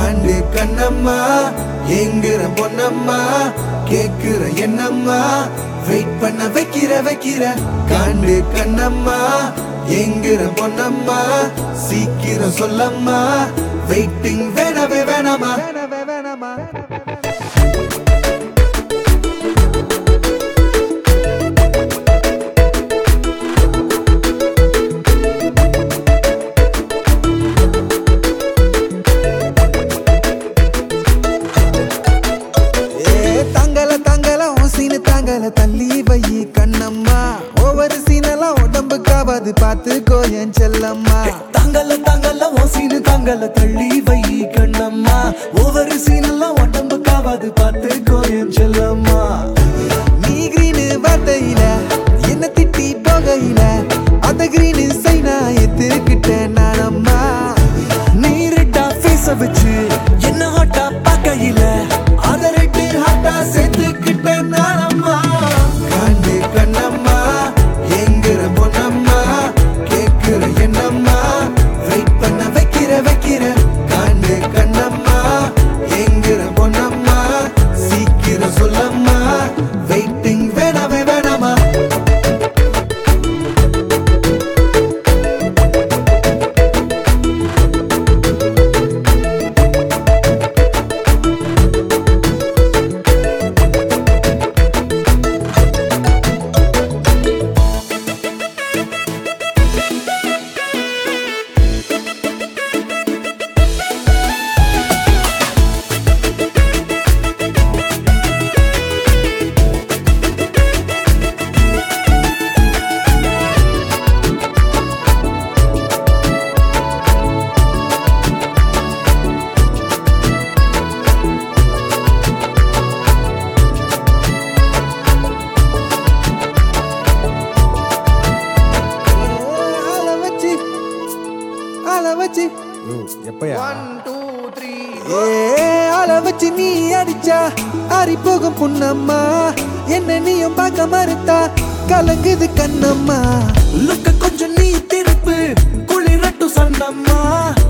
காண்டு கண்ணம்மா எங்குற பொன்னம்மா கேக்குற என்னம்மா வெயிட் பண்ண வைக்கிற வைக்கிற காண்டு கண்ணம்மா எங்குற பொன்னம்மா சீக்கிரம் சொல்லம்மா வெயிட்டிங் வேணவே வேணாமா வேணவே வேணாமா ஏ தங்கல தங்கல உன் சீனு தங்கல தள்ளி வை கண்ணம்மா ஒவ்வொரு சீனெல்லாம் உடம்புக்காவது பார்த்துக்கோ என் செல்லம்மா தங்கல தங்கல ஓ சீனு தங்கல தள்ளி வை கண்ணம்மா ஒவ்வொரு சீனெல்லாம் உடம்புக்காவது பார்த்து கோயன் செல்லம்மா நீ கிரீனு வார்த்தையில என்ன திட்டி போகையில அந்த கிரீனு சைனா எத்துக்கிட்டேன் நானம்மா நீ ரெட்டா ஃபேஸ வச்சு என்ன ஹாட்டா பார்க்கையில அத ரெட்டு ஹாட்டா சேர்த்துக்கிட்டேன் நானம்மா காண்டு கண்ணம்மா எங்குற பொன்னம்மா கேக்குற என்னம்மா வெயிட் பண்ண வைக்கிற வைக்கிற காண்டு கண்ணம்மா எங்குற பொன்னம்மா சீக்கிரம் சொல்லம்மா வெயிட்டிங் வேணாமே வேணாமா ஆள வச்சு ஆள வச்சு ஏ ஆள வச்சு நீ அடிச்சா ஆறி போகும் புண்ணம்மா என்ன நீயும் பார்க்க மறுத்தா கலங்குது கண்ணம்மா லுக்க கொஞ்சம் நீ திருப்பு குளிரட்டும் சந்தம்மா